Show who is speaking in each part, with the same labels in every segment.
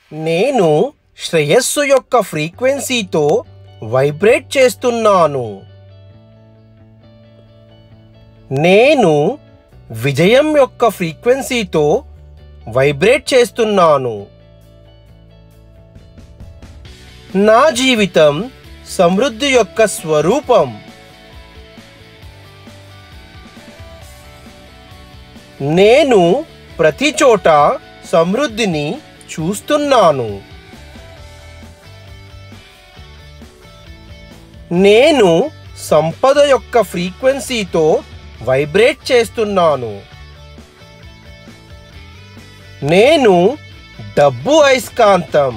Speaker 1: నేను శ్రేయస్సు యొక్క ఫ్రీక్వెన్సీతో వైబ్రేట్ చేస్తున్నాను నేను విజయం యొక్క ఫ్రీక్వెన్సీతో వైబ్రేట్ చేస్తున్నాను నా జీవితం సమృద్ధి యొక్క స్వరూపం నేను ప్రతి చోట సమృద్ధిని చూస్తున్నాను నేను సంపద యొక్క ఫ్రీక్వెన్సీతో వైబ్రేట్ చేస్తున్నాను నేను డబ్బు అయస్కాంతం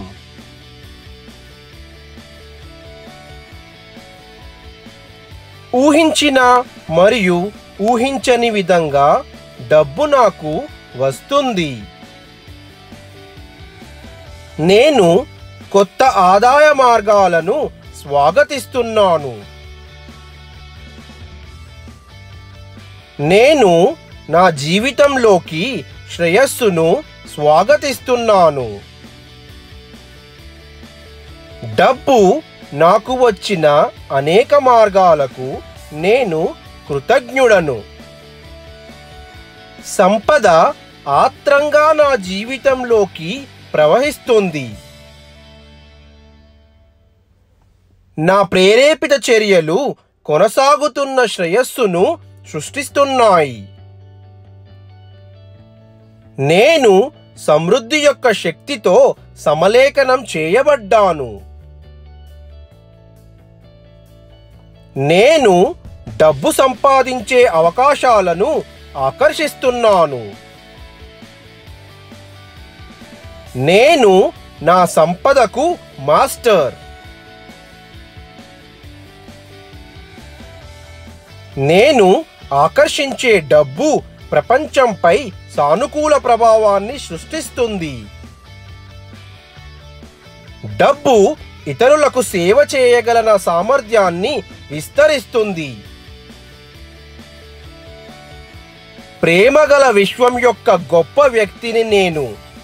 Speaker 1: ఊహించిన మరియు ఊహించని విధంగా డబ్బు నాకు వస్తుంది నేను కొత్త ఆదాయ మార్గాలను స్వాగతిస్తున్నాను నేను నా జీవితంలోకి శ్రేయస్సును స్వాగతిస్తున్నాను డబ్బు నాకు వచ్చిన అనేక మార్గాలకు నేను కృతజ్ఞుడను సంపద ఆత్రంగా నా జీవితంలోకి ప్రవహిస్తుంది నా ప్రేరేపిత చర్యలు కొనసాగుతున్న శ్రేయస్సును సృష్టిస్తున్నాయి నేను సమృద్ధి యొక్క శక్తితో సమలేఖనం చేయబడ్డాను నేను డబ్బు సంపాదించే అవకాశాలను ఆకర్షిస్తున్నాను నేను నా సంపదకు మాస్టర్ నేను ఆకర్షించే డబ్బు ప్రపంచంపై సానుకూల ప్రభావాన్ని సృష్టిస్తుంది డబ్బు ఇతరులకు సేవ చేయగల నా సామర్థ్యాన్ని విస్తరిస్తుంది ప్రేమగల విశ్వం యొక్క గొప్ప వ్యక్తిని నేను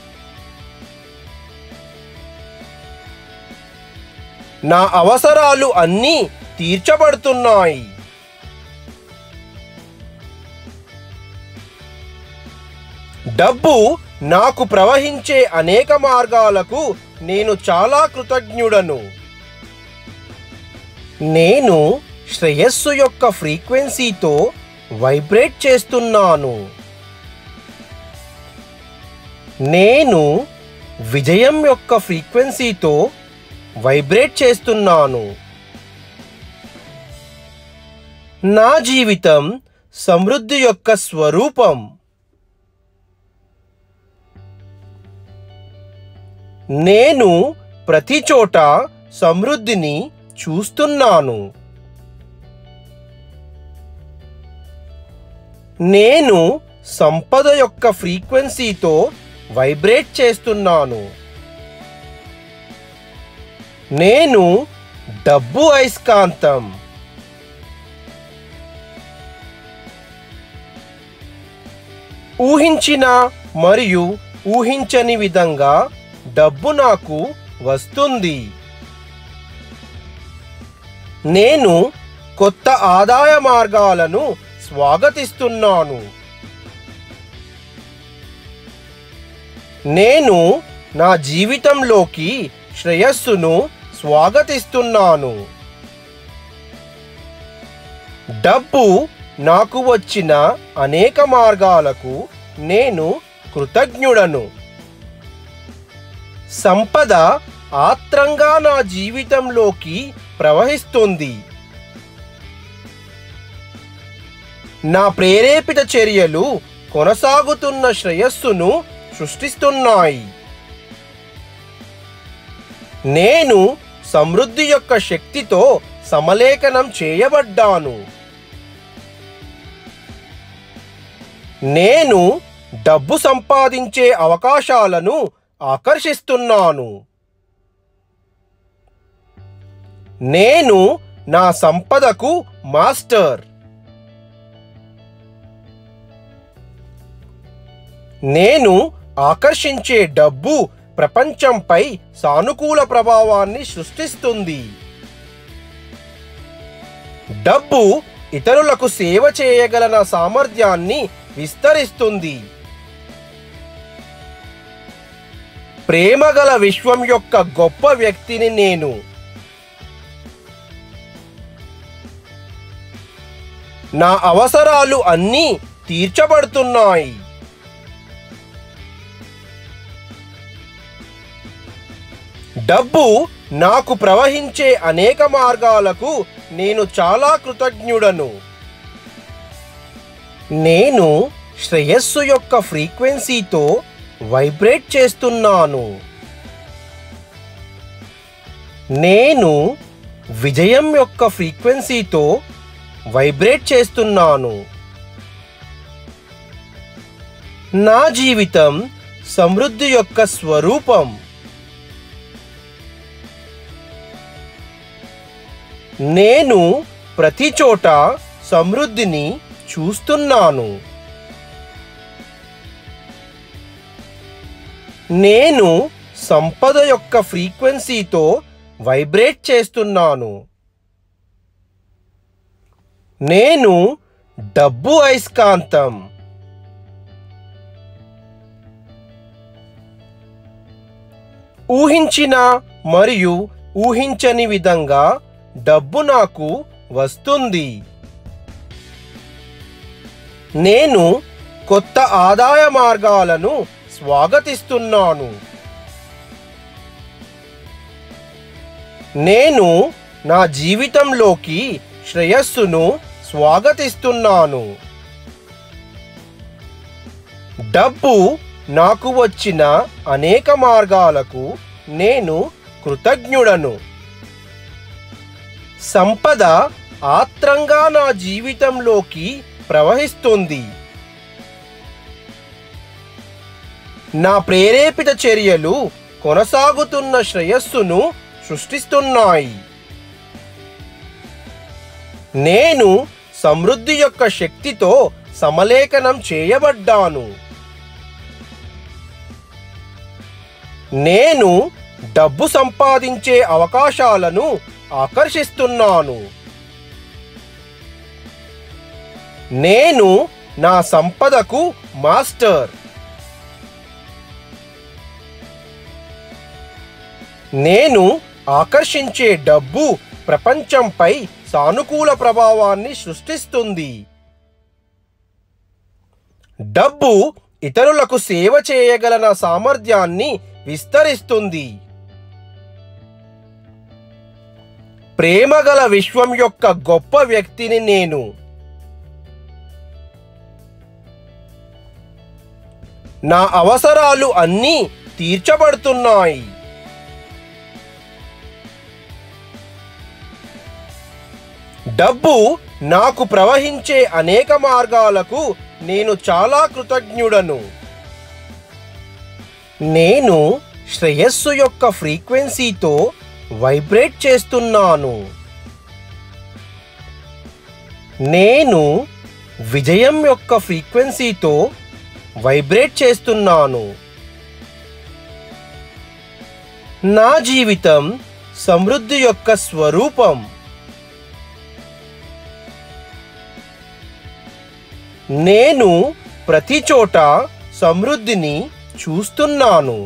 Speaker 1: నా అవసరాలు అన్నీ తీర్చబడుతున్నాయి డబ్బు నాకు ప్రవహించే అనేక మార్గాలకు నేను చాలా కృతజ్ఞుడను నేను శ్రేయస్సు యొక్క ఫ్రీక్వెన్సీతో వైబ్రేట్ చేస్తున్నాను నేను విజయం యొక్క ఫ్రీక్వెన్సీతో వైబ్రేట్ చేస్తున్నాను నా జీవితం సమృద్ధి యొక్క స్వరూపం నేను ప్రతి చోట సమృద్ధిని చూస్తున్నాను నేను సంపద యొక్క ఫ్రీక్వెన్సీతో వైబ్రేట్ చేస్తున్నాను నేను డబ్బు అయస్కాంతం ఊహించిన మరియు ఊహించని విధంగా డబ్బు నాకు వస్తుంది నేను కొత్త ఆదాయ మార్గాలను స్వాగతిస్తున్నాను నేను నా జీవితంలోకి శ్రేయస్సును స్వాగతిస్తున్నాను డబ్బు నాకు వచ్చిన అనేక మార్గాలకు నేను కృతజ్ఞుడను సంపద ఆత్రంగా నా జీవితంలోకి ప్రవహిస్తుంది నా ప్రేరేపిత చర్యలు కొనసాగుతున్న శ్రేయస్సును సృష్టిస్తున్నాయి నేను సమృద్ధి యొక్క శక్తితో సమలేఖనం చేయబడ్డాను నేను డబ్బు సంపాదించే అవకాశాలను ఆకర్షిస్తున్నాను నేను నా సంపదకు మాస్టర్ నేను ఆకర్షించే డబ్బు ప్రపంచంపై సానుకూల ప్రభావాన్ని సృష్టిస్తుంది డబ్బు ఇతరులకు సేవ చేయగల నా సామర్థ్యాన్ని విస్తరిస్తుంది ప్రేమగల విశ్వం యొక్క గొప్ప వ్యక్తిని నేను నా అవసరాలు అన్నీ తీర్చబడుతున్నాయి డబ్బు నాకు ప్రవహించే అనేక మార్గాలకు నేను చాలా కృతజ్ఞుడను నేను శ్రేయస్సు యొక్క ఫ్రీక్వెన్సీతో వైబ్రేట్ చేస్తున్నాను నేను విజయం యొక్క ఫ్రీక్వెన్సీతో వైబ్రేట్ చేస్తున్నాను నా జీవితం సమృద్ధి యొక్క స్వరూపం నేను ప్రతి చోట సమృద్ధిని చూస్తున్నాను నేను సంపద యొక్క ఫ్రీక్వెన్సీతో వైబ్రేట్ చేస్తున్నాను నేను డబ్బు అయస్కాంతం ఊహించిన మరియు ఊహించని విధంగా డబ్బు నాకు వస్తుంది నేను కొత్త ఆదాయ మార్గాలను స్వాగతిస్తున్నాను నేను నా జీవితంలోకి శ్రేయస్సును స్వాగతిస్తున్నాను డబ్బు నాకు వచ్చిన అనేక మార్గాలకు నేను కృతజ్ఞుడను సంపద ఆత్రంగా నా జీవితంలోకి ప్రవహిస్తుంది నా ప్రేరేపిత చర్యలు కొనసాగుతున్న శ్రేయస్సును సృష్టిస్తున్నాయి నేను సమృద్ధి యొక్క శక్తితో సమలేఖనం చేయబడ్డాను నేను డబ్బు సంపాదించే అవకాశాలను ఆకర్షిస్తున్నాను నేను నా సంపదకు మాస్టర్ నేను ఆకర్షించే డబ్బు ప్రపంచంపై సానుకూల ప్రభావాన్ని సృష్టిస్తుంది డబ్బు ఇతరులకు సేవ చేయగల నా సామర్థ్యాన్ని విస్తరిస్తుంది ప్రేమగల విశ్వం యొక్క గొప్ప వ్యక్తిని నేను నా అవసరాలు అన్నీ తీర్చబడుతున్నాయి డబ్బు నాకు ప్రవహించే అనేక మార్గాలకు నేను చాలా కృతజ్ఞుడను నేను శ్రేయస్సు యొక్క ఫ్రీక్వెన్సీతో వైబ్రేట్ చేస్తున్నాను నేను విజయం యొక్క ఫ్రీక్వెన్సీతో వైబ్రేట్ చేస్తున్నాను నా జీవితం సమృద్ధి యొక్క స్వరూపం నేను ప్రతి చోట సమృద్ధిని చూస్తున్నాను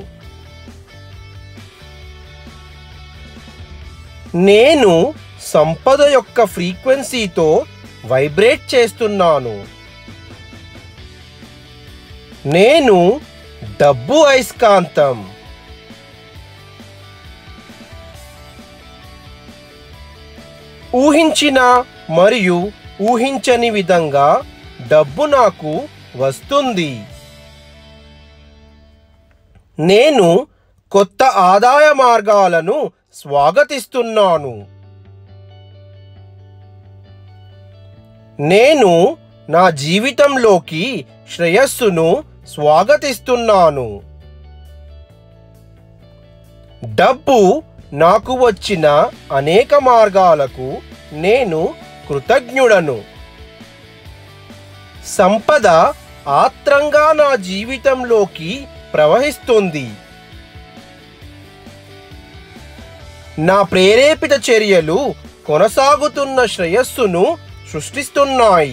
Speaker 1: నేను సంపద యొక్క ఫ్రీక్వెన్సీతో వైబ్రేట్ చేస్తున్నాను నేను డబ్బు అయస్కాంతం ఊహించిన మరియు ఊహించని విధంగా డబ్బు నాకు వస్తుంది నేను కొత్త ఆదాయ మార్గాలను స్వాగతిస్తున్నాను నేను నా జీవితంలోకి శ్రేయస్సును స్వాగతిస్తున్నాను డబ్బు నాకు వచ్చిన అనేక మార్గాలకు నేను కృతజ్ఞుడను సంపద ఆత్రంగా నా జీవితంలోకి ప్రవహిస్తుంది నా ప్రేరేపిత చర్యలు కొనసాగుతున్న శ్రేయస్సును సృష్టిస్తున్నాయి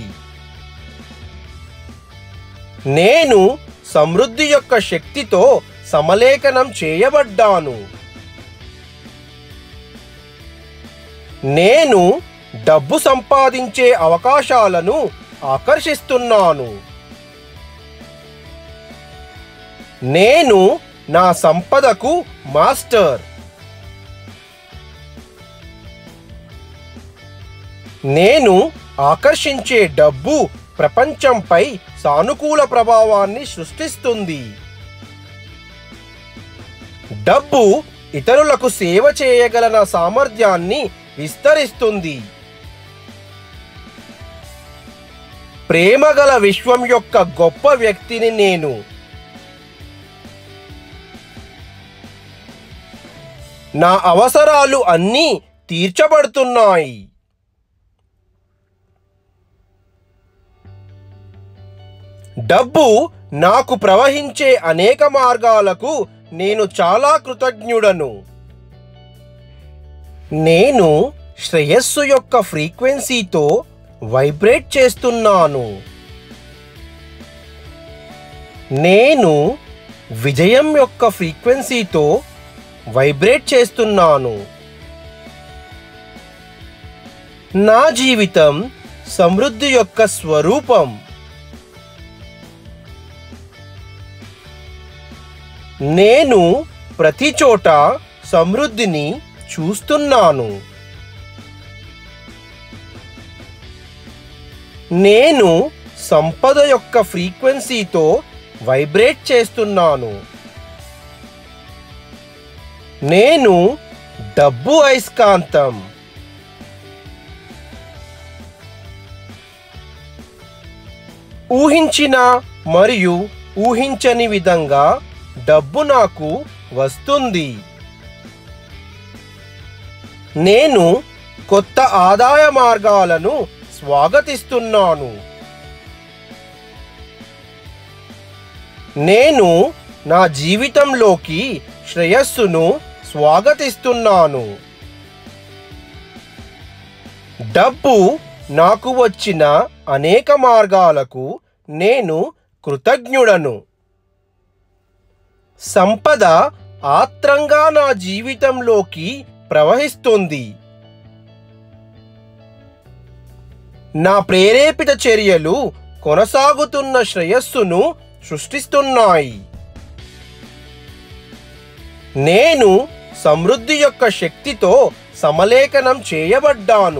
Speaker 1: నేను సమృద్ధి యొక్క శక్తితో సమలేఖనం చేయబడ్డాను నేను డబ్బు సంపాదించే అవకాశాలను ఆకర్షిస్తున్నాను నేను నా సంపదకు మాస్టర్ నేను ఆకర్షించే డబ్బు ప్రపంచంపై సానుకూల ప్రభావాన్ని సృష్టిస్తుంది డబ్బు ఇతరులకు సేవ చేయగల నా సామర్థ్యాన్ని విస్తరిస్తుంది ప్రేమగల విశ్వం యొక్క గొప్ప వ్యక్తిని నేను నా అవసరాలు అన్నీ తీర్చబడుతున్నాయి డబ్బు నాకు ప్రవహించే అనేక మార్గాలకు నేను చాలా కృతజ్ఞుడను నేను శ్రేయస్సు యొక్క ఫ్రీక్వెన్సీతో వైబ్రేట్ చేస్తున్నాను నేను విజయం యొక్క ఫ్రీక్వెన్సీతో వైబ్రేట్ చేస్తున్నాను నా జీవితం సమృద్ధి యొక్క స్వరూపం నేను ప్రతి చోట సమృద్ధిని చూస్తున్నాను నేను సంపద యొక్క ఫ్రీక్వెన్సీతో వైబ్రేట్ చేస్తున్నాను నేను డబ్బు అయస్కాంతం ఊహించిన మరియు ఊహించని విధంగా డబ్బు నాకు వస్తుంది నేను కొత్త ఆదాయ మార్గాలను స్వాగతిస్తున్నాను నేను నా జీవితంలోకి శ్రేయస్సును స్వాగతిస్తున్నాను డబ్బు నాకు వచ్చిన అనేక మార్గాలకు నేను కృతజ్ఞుడను సంపద ఆత్రంగా నా జీవితంలోకి ప్రవహిస్తుంది నా ప్రేరేపిత చర్యలు కొనసాగుతున్న శ్రేయస్సును సృష్టిస్తున్నాయి నేను సమృద్ధి యొక్క శక్తితో సమలేఖనం చేయబడ్డాను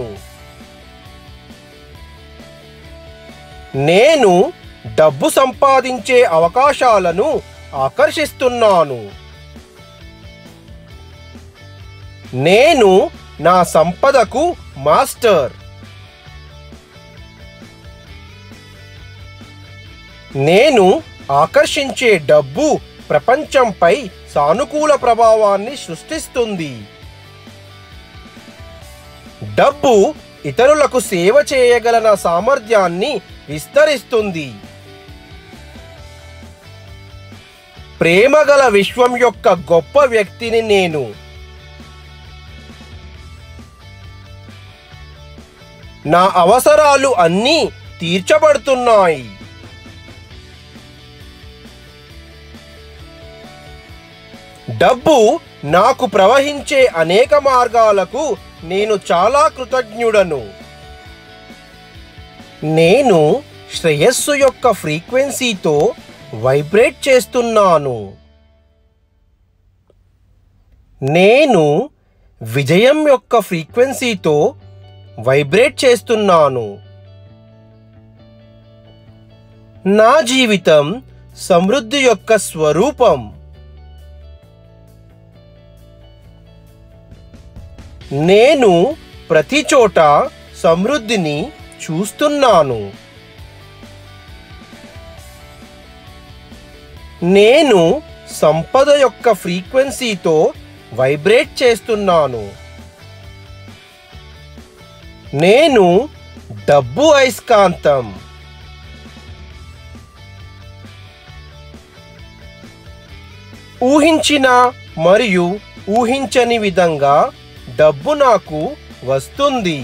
Speaker 1: నేను డబ్బు సంపాదించే అవకాశాలను ఆకర్షిస్తున్నాను నేను నా సంపదకు మాస్టర్ నేను ఆకర్షించే డబ్బు ప్రపంచంపై సానుకూల ప్రభావాన్ని సృష్టిస్తుంది డబ్బు ఇతరులకు సేవ చేయగల నా సామర్థ్యాన్ని విస్తరిస్తుంది ప్రేమగల విశ్వం యొక్క గొప్ప వ్యక్తిని నేను నా అవసరాలు అన్నీ తీర్చబడుతున్నాయి డబ్బు నాకు ప్రవహించే అనేక మార్గాలకు నేను చాలా కృతజ్ఞుడను నేను శ్రేయస్సు యొక్క ఫ్రీక్వెన్సీతో వైబ్రేట్ చేస్తున్నాను నేను విజయం యొక్క ఫ్రీక్వెన్సీతో వైబ్రేట్ చేస్తున్నాను నా జీవితం సమృద్ధి యొక్క స్వరూపం నేను ప్రతి చోట సమృద్ధిని చూస్తున్నాను నేను సంపద యొక్క ఫ్రీక్వెన్సీతో వైబ్రేట్ చేస్తున్నాను నేను డబ్బు అయస్కాంతం ఊహించిన మరియు ఊహించని విధంగా డబ్బు నాకు వస్తుంది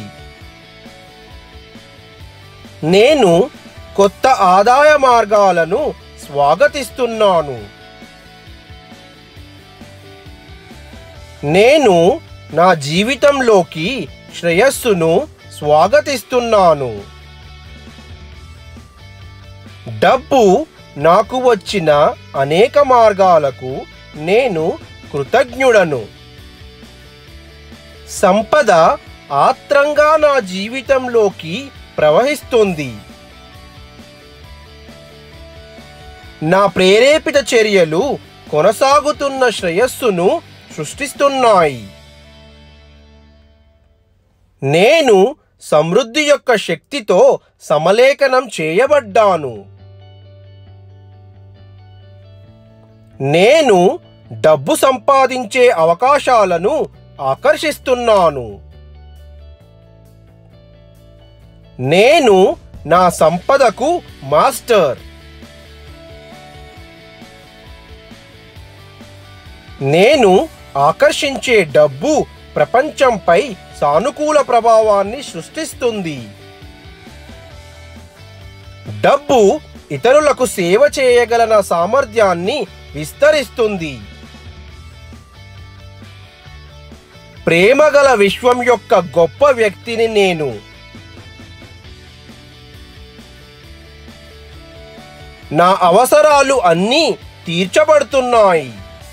Speaker 1: నేను కొత్త ఆదాయ మార్గాలను స్వాగతిస్తున్నాను నేను నా జీవితంలోకి శ్రేయస్సును స్వాగతిస్తున్నాను డబ్బు నాకు వచ్చిన అనేక మార్గాలకు నేను కృతజ్ఞుడను సంపద ఆత్రంగా నా జీవితంలోకి ప్రవహిస్తుంది నా ప్రేరేపిత చర్యలు కొనసాగుతున్న శ్రేయస్సును సృష్టిస్తున్నాయి నేను సమృద్ధి యొక్క శక్తితో సమలేఖనం చేయబడ్డాను నేను డబ్బు సంపాదించే అవకాశాలను ఆకర్షిస్తున్నాను నేను నా సంపదకు మాస్టర్ నేను ఆకర్షించే డబ్బు ప్రపంచంపై సానుకూల ప్రభావాన్ని సృష్టిస్తుంది డబ్బు ఇతరులకు సేవ చేయగల నా సామర్థ్యాన్ని విస్తరిస్తుంది ప్రేమగల విశ్వం యొక్క గొప్ప వ్యక్తిని నేను నా అవసరాలు అన్నీ తీర్చబడుతున్నాయి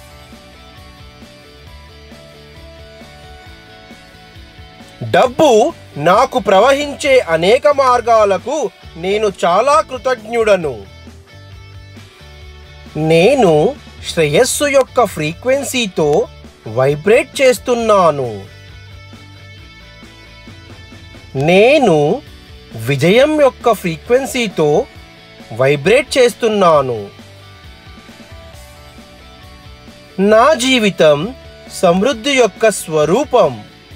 Speaker 1: డబ్బు నాకు ప్రవహించే అనేక మార్గాలకు నేను చాలా కృతజ్ఞుడను నేను శ్రేయస్సు యొక్క ఫ్రీక్వెన్సీతో వైబ్రేట్ చేస్తున్నాను నేను విజయం యొక్క ఫ్రీక్వెన్సీతో వైబ్రేట్ చేస్తున్నాను నా జీవితం సమృద్ధి యొక్క స్వరూపం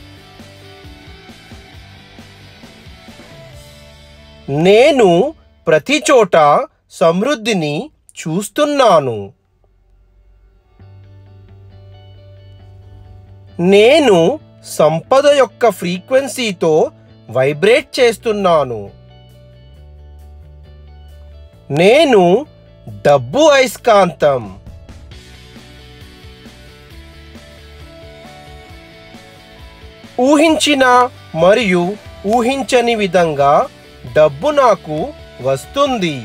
Speaker 1: నేను ప్రతి చోట సమృద్ధిని చూస్తున్నాను నేను సంపద యొక్క ఫ్రీక్వెన్సీతో వైబ్రేట్ చేస్తున్నాను నేను డబ్బు అయస్కాంతం ఊహించిన మరియు ఊహించని విధంగా డబ్బు నాకు వస్తుంది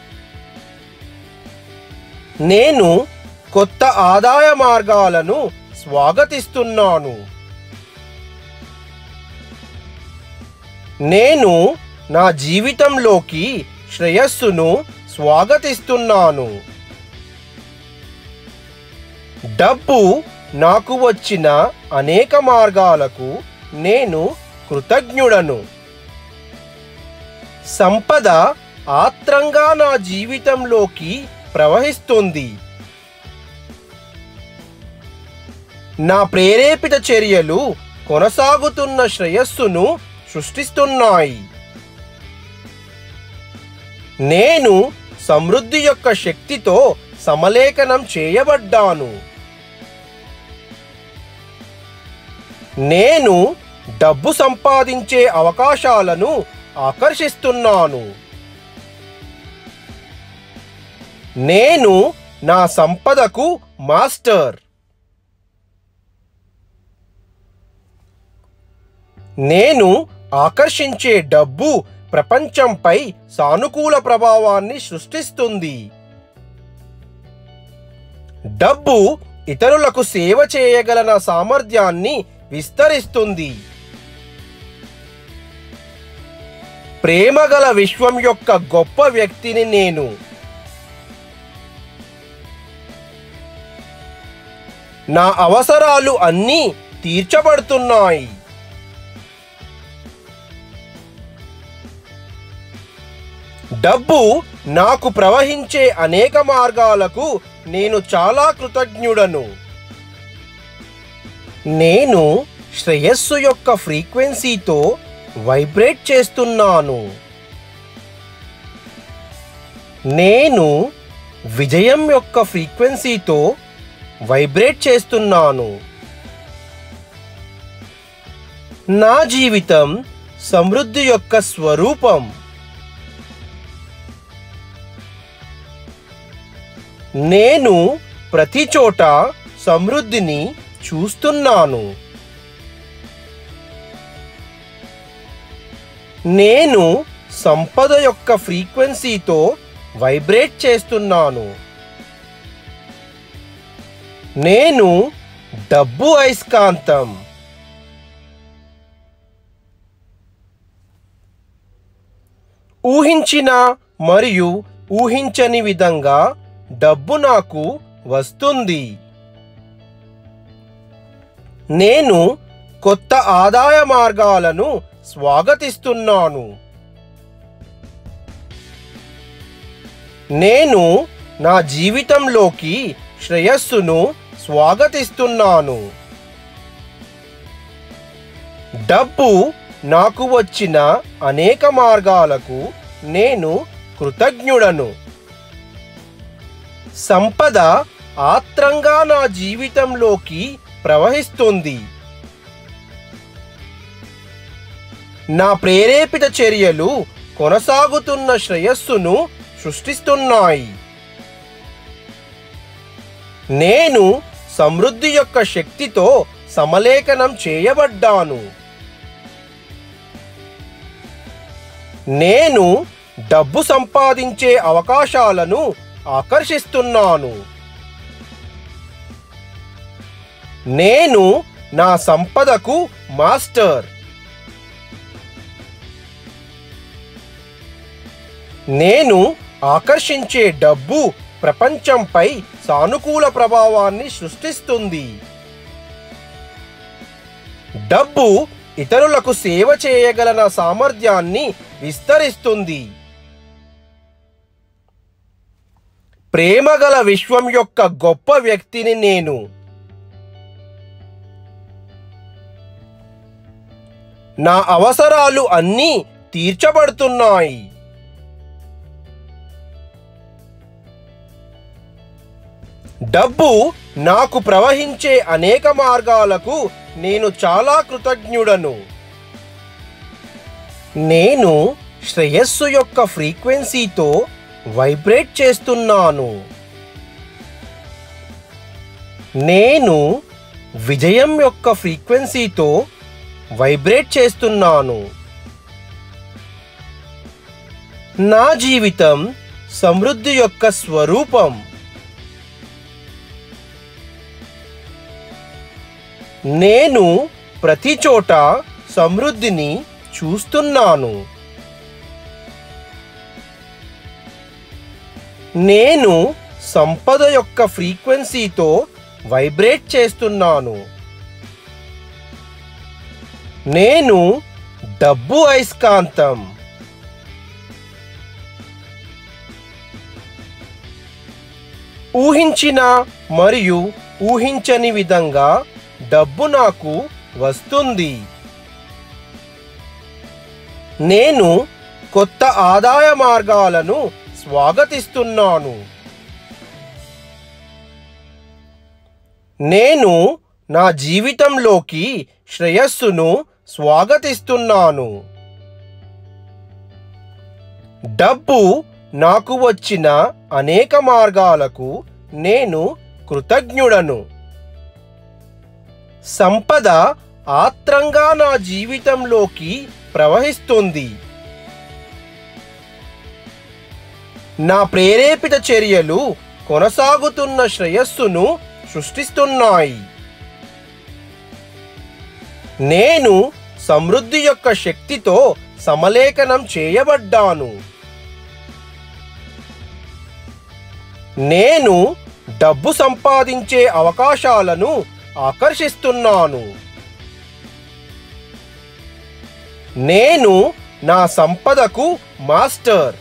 Speaker 1: నేను కొత్త ఆదాయ మార్గాలను స్వాగతిస్తున్నాను నేను నా జీవితంలోకి శ్రేయస్సును స్వాగతిస్తున్నాను డబ్బు నాకు వచ్చిన అనేక మార్గాలకు నేను కృతజ్ఞుడను సంపద ఆత్రంగా నా జీవితంలోకి ప్రవహిస్తుంది నా ప్రేరేపిత చర్యలు కొనసాగుతున్న శ్రేయస్సును సృష్టిస్తున్నాయి నేను సమృద్ధి యొక్క శక్తితో సమలేఖనం చేయబడ్డాను నేను డబ్బు సంపాదించే అవకాశాలను ఆకర్షిస్తున్నాను నేను నా సంపదకు మాస్టర్ నేను ఆకర్షించే డబ్బు ప్రపంచంపై సానుకూల ప్రభావాన్ని సృష్టిస్తుంది డబ్బు ఇతరులకు సేవ చేయగల నా సామర్థ్యాన్ని విస్తరిస్తుంది ప్రేమగల విశ్వం యొక్క గొప్ప వ్యక్తిని నేను నా అవసరాలు అన్నీ తీర్చబడుతున్నాయి డబ్బు నాకు ప్రవహించే అనేక మార్గాలకు నేను చాలా కృతజ్ఞుడను నేను శ్రేయస్సు యొక్క ఫ్రీక్వెన్సీతో వైబ్రేట్ చేస్తున్నాను నేను విజయం యొక్క ఫ్రీక్వెన్సీతో వైబ్రేట్ చేస్తున్నాను నా జీవితం సమృద్ధి యొక్క స్వరూపం నేను ప్రతి చోట సమృద్ధిని చూస్తున్నాను నేను సంపద యొక్క ఫ్రీక్వెన్సీతో వైబ్రేట్ చేస్తున్నాను నేను డబ్బు అయస్కాంతం ఊహించిన మరియు ఊహించని విధంగా డబ్బు నాకు వస్తుంది నేను కొత్త ఆదాయ మార్గాలను స్వాగతిస్తున్నాను నేను నా జీవితంలోకి శ్రేయస్సును స్వాగతిస్తున్నాను డబ్బు నాకు వచ్చిన అనేక మార్గాలకు నేను కృతజ్ఞుడను సంపద ఆత్రంగా నా జీవితంలోకి ప్రవహిస్తుంది నా ప్రేరేపిత చర్యలు కొనసాగుతున్న శ్రేయస్సును సృష్టిస్తున్నాయి నేను సమృద్ధి యొక్క శక్తితో సమలేఖనం చేయబడ్డాను నేను డబ్బు సంపాదించే అవకాశాలను ఆకర్షిస్తున్నాను నేను నా సంపదకు మాస్టర్ నేను ఆకర్షించే డబ్బు ప్రపంచంపై సానుకూల ప్రభావాన్ని సృష్టిస్తుంది డబ్బు ఇతరులకు సేవ చేయగల నా సామర్థ్యాన్ని విస్తరిస్తుంది ప్రేమగల విశ్వం యొక్క గొప్ప వ్యక్తిని నేను నా అవసరాలు అన్నీ తీర్చబడుతున్నాయి డబ్బు నాకు ప్రవహించే అనేక మార్గాలకు నేను చాలా కృతజ్ఞుడను నేను శ్రేయస్సు యొక్క ఫ్రీక్వెన్సీతో వైబ్రేట్ చేస్తున్నాను నేను విజయం యొక్క ఫ్రీక్వెన్సీతో వైబ్రేట్ చేస్తున్నాను నా జీవితం సమృద్ధి యొక్క స్వరూపం నేను ప్రతి చోట సమృద్ధిని చూస్తున్నాను నేను సంపద యొక్క ఫ్రీక్వెన్సీతో వైబ్రేట్ చేస్తున్నాను నేను డబ్బు అయస్కాంతం ఊహించిన మరియు ఊహించని విధంగా డబ్బు నాకు వస్తుంది నేను కొత్త ఆదాయ మార్గాలను స్వాగతిస్తున్నాను నేను నా జీవితంలోకి శ్రేయస్సును స్వాగతిస్తున్నాను డబ్బు నాకు వచ్చిన అనేక మార్గాలకు నేను కృతజ్ఞుడను సంపద ఆత్రంగా నా జీవితంలోకి ప్రవహిస్తుంది నా ప్రేరేపిత చర్యలు కొనసాగుతున్న శ్రేయస్సును సృష్టిస్తున్నాయి నేను సమృద్ధి యొక్క శక్తితో సమలేఖనం చేయబడ్డాను నేను డబ్బు సంపాదించే అవకాశాలను ఆకర్షిస్తున్నాను నేను నా సంపదకు మాస్టర్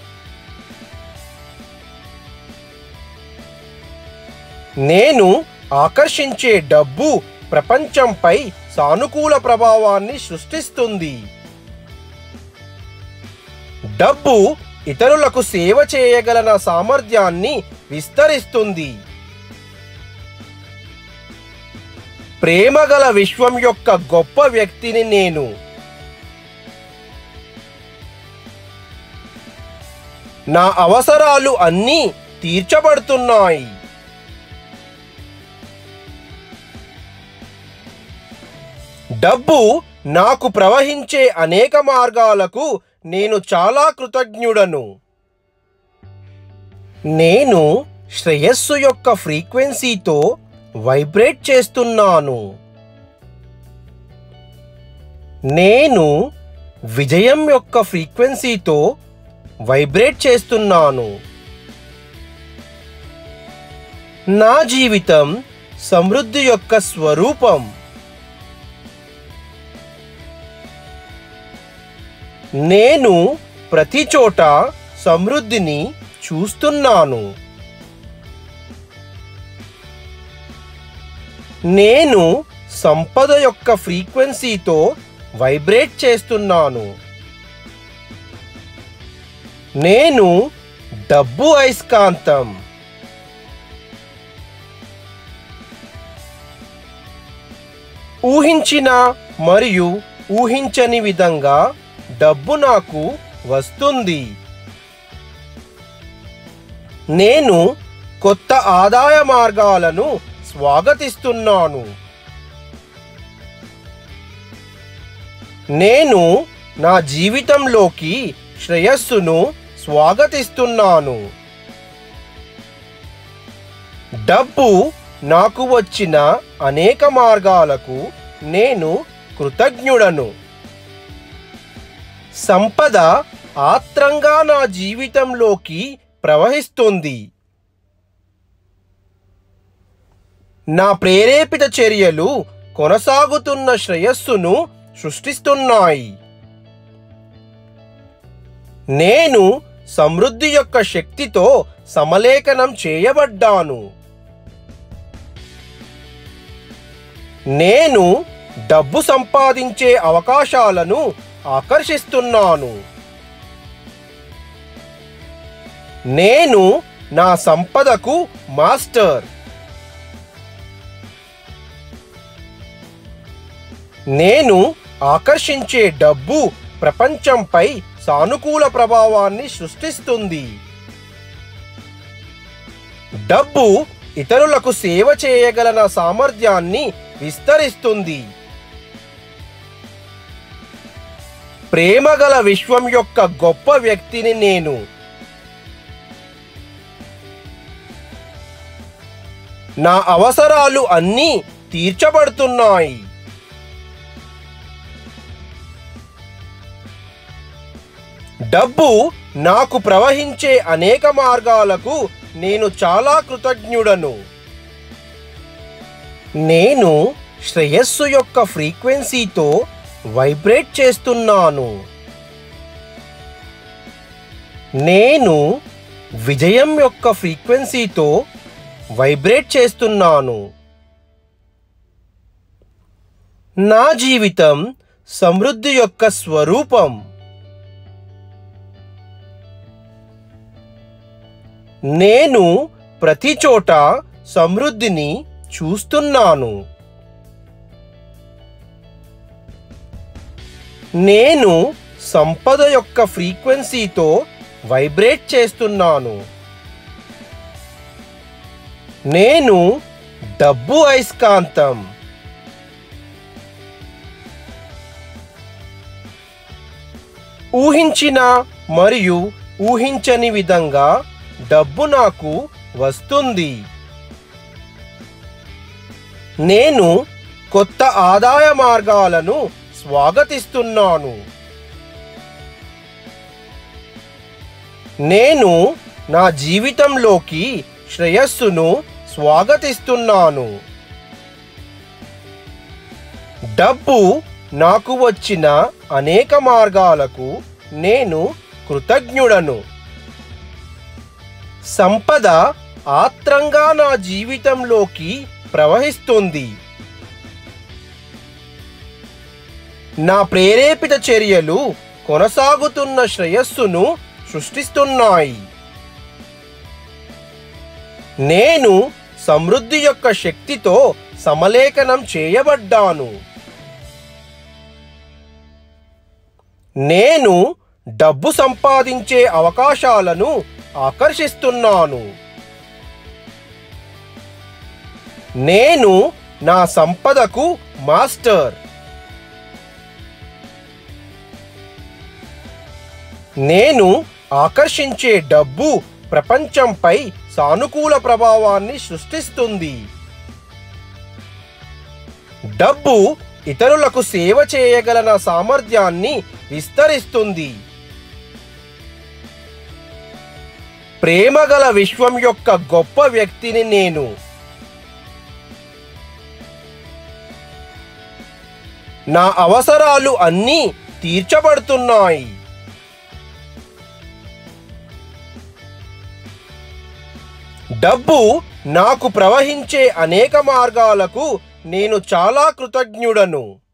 Speaker 1: నేను ఆకర్షించే డబ్బు ప్రపంచంపై సానుకూల ప్రభావాన్ని సృష్టిస్తుంది డబ్బు ఇతరులకు సేవ చేయగల నా సామర్థ్యాన్ని విస్తరిస్తుంది ప్రేమగల విశ్వం యొక్క గొప్ప వ్యక్తిని నేను నా అవసరాలు అన్నీ తీర్చబడుతున్నాయి డబ్బు నాకు ప్రవహించే అనేక మార్గాలకు నేను చాలా కృతజ్ఞుడను నేను శ్రేయస్సు యొక్క ఫ్రీక్వెన్సీతో వైబ్రేట్ చేస్తున్నాను నేను విజయం యొక్క ఫ్రీక్వెన్సీతో వైబ్రేట్ చేస్తున్నాను నా జీవితం సమృద్ధి యొక్క స్వరూపం నేను ప్రతి చోట సమృద్ధిని చూస్తున్నాను నేను సంపద యొక్క ఫ్రీక్వెన్సీతో వైబ్రేట్ చేస్తున్నాను నేను డబ్బు అయస్కాంతం ఊహించిన మరియు ఊహించని విధంగా డబ్బు నాకు వస్తుంది నేను కొత్త ఆదాయ మార్గాలను స్వాగతిస్తున్నాను నేను నా జీవితంలోకి శ్రేయస్సును స్వాగతిస్తున్నాను డబ్బు నాకు వచ్చిన అనేక మార్గాలకు నేను కృతజ్ఞుడను సంపద ఆత్రంగా నా జీవితంలోకి ప్రవహిస్తుంది నా ప్రేరేపిత చర్యలు కొనసాగుతున్న శ్రేయస్సును సృష్టిస్తున్నాయి నేను సమృద్ధి యొక్క శక్తితో సమలేఖనం చేయబడ్డాను నేను డబ్బు సంపాదించే అవకాశాలను ఆకర్షిస్తున్నాను నేను నా సంపదకు మాస్టర్ నేను ఆకర్షించే డబ్బు ప్రపంచంపై సానుకూల ప్రభావాన్ని సృష్టిస్తుంది డబ్బు ఇతరులకు సేవ చేయగల నా సామర్థ్యాన్ని విస్తరిస్తుంది ప్రేమగల విశ్వం యొక్క గొప్ప వ్యక్తిని నేను నా అవసరాలు అన్నీ తీర్చబడుతున్నాయి డబ్బు నాకు ప్రవహించే అనేక మార్గాలకు నేను చాలా కృతజ్ఞుడను నేను శ్రేయస్సు యొక్క ఫ్రీక్వెన్సీతో వైబ్రేట్ చేస్తున్నాను నేను విజయం యొక్క ఫ్రీక్వెన్సీతో వైబ్రేట్ చేస్తున్నాను నా జీవితం సమృద్ధి యొక్క స్వరూపం నేను ప్రతి చోట సమృద్ధిని చూస్తున్నాను నేను సంపద యొక్క ఫ్రీక్వెన్సీతో వైబ్రేట్ చేస్తున్నాను నేను డబ్బు అయస్కాంతం ఊహించిన మరియు ఊహించని విధంగా డబ్బు నాకు వస్తుంది నేను కొత్త ఆదాయ మార్గాలను స్వాగతిస్తున్నాను నేను నా జీవితంలోకి శ్రేయస్సును స్వాగతిస్తున్నాను డబ్బు నాకు వచ్చిన అనేక మార్గాలకు నేను కృతజ్ఞుడను సంపద ఆత్రంగా నా జీవితంలోకి ప్రవహిస్తుంది నా ప్రేరేపిత చర్యలు కొనసాగుతున్న శ్రేయస్సును సృష్టిస్తున్నాయి నేను సమృద్ధి యొక్క శక్తితో సమలేఖనం చేయబడ్డాను నేను డబ్బు సంపాదించే అవకాశాలను ఆకర్షిస్తున్నాను నేను నా సంపదకు మాస్టర్ నేను ఆకర్షించే డబ్బు ప్రపంచంపై సానుకూల ప్రభావాన్ని సృష్టిస్తుంది డబ్బు ఇతరులకు సేవ చేయగల నా సామర్థ్యాన్ని విస్తరిస్తుంది ప్రేమగల విశ్వం యొక్క గొప్ప వ్యక్తిని నేను నా అవసరాలు అన్నీ తీర్చబడుతున్నాయి డబ్బు నాకు ప్రవహించే అనేక మార్గాలకు నేను చాలా కృతజ్ఞుడను